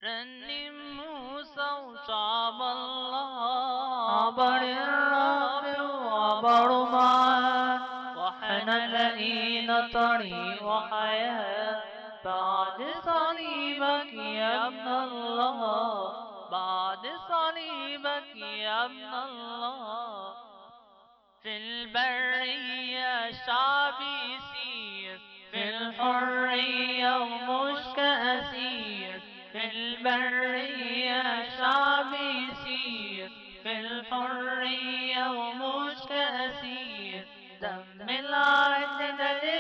رنم موسى وشعب الله عبر الرب وعبر معاه وحنا لقينا طريق وحياة بعد صليبك يا ابن الله بعد صليبك يا ابن الله في البرية شعبي يسير في الحرية ومش كأسير في البرية شعبي يسير في الحرية ومش كأسير دم العدل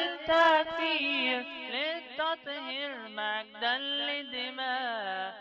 للتكفير للتطهير مجدا لدماء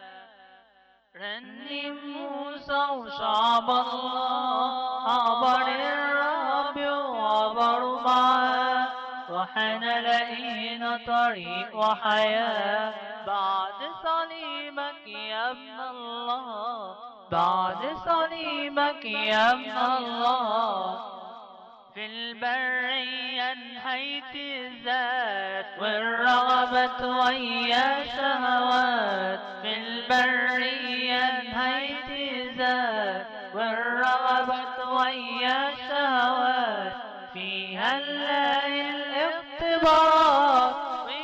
رنم موسى وشعب الله عبر الرب وعبر معاه وحنا لقينا طريق وحياة بعد صليبك يا ابن الله بعد صليبك يا ابن الله في البرية نهيت الذات والرغبة ويا شهوات في البرية نهيت الذات والرغبة ويا شهوات فيها نلاقي الاختبار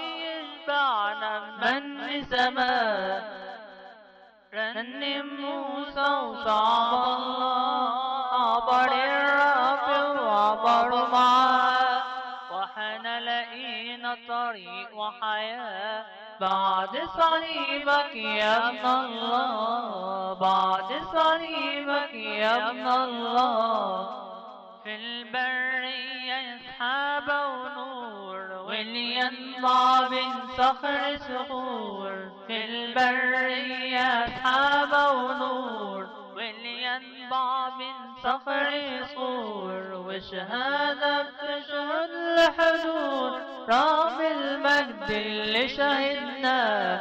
ويشبعنا من سماء رنم موسى وشعب الله عبر الرب وعبر معاه وحنا لقينا طريق وحياة بعد صليبك يا ابن الله بعد صليبك يا ابن الله في البرية يسحاب ونور ولينبع من صخر صخور في البرية أصحاب ونور ولينبع من صخر صخور وشهادة بتشهد لحضور رغم المجد اللي شهدناه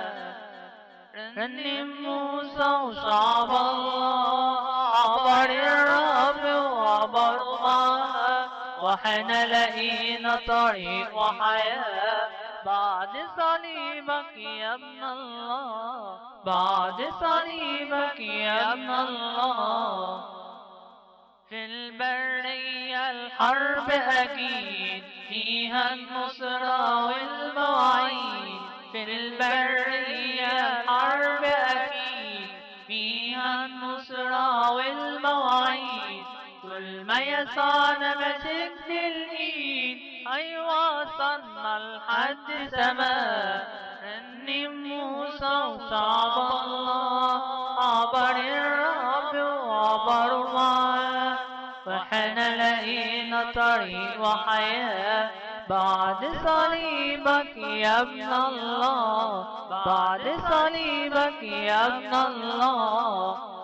رنم موسى وشعب الله عبر الرب وعبر معاه وحنا لقينا طريق وحياة بعد صليبك يا ابن الله بعد صليبك يا ابن الله في البرية الحرب أكيد فيها النصرة والمواعيد في البرية الحرب أكيد فيها النصرة والمواعيد كل ما يسعنا مسكت الإيد أيوة وصلنا لحد سماء رنم موسى وشعب الله عبر الرب وعبر معاه وحنا لقينا طريق وحياة بعد صليبك يا ابن الله بعد صليبك يا ابن الله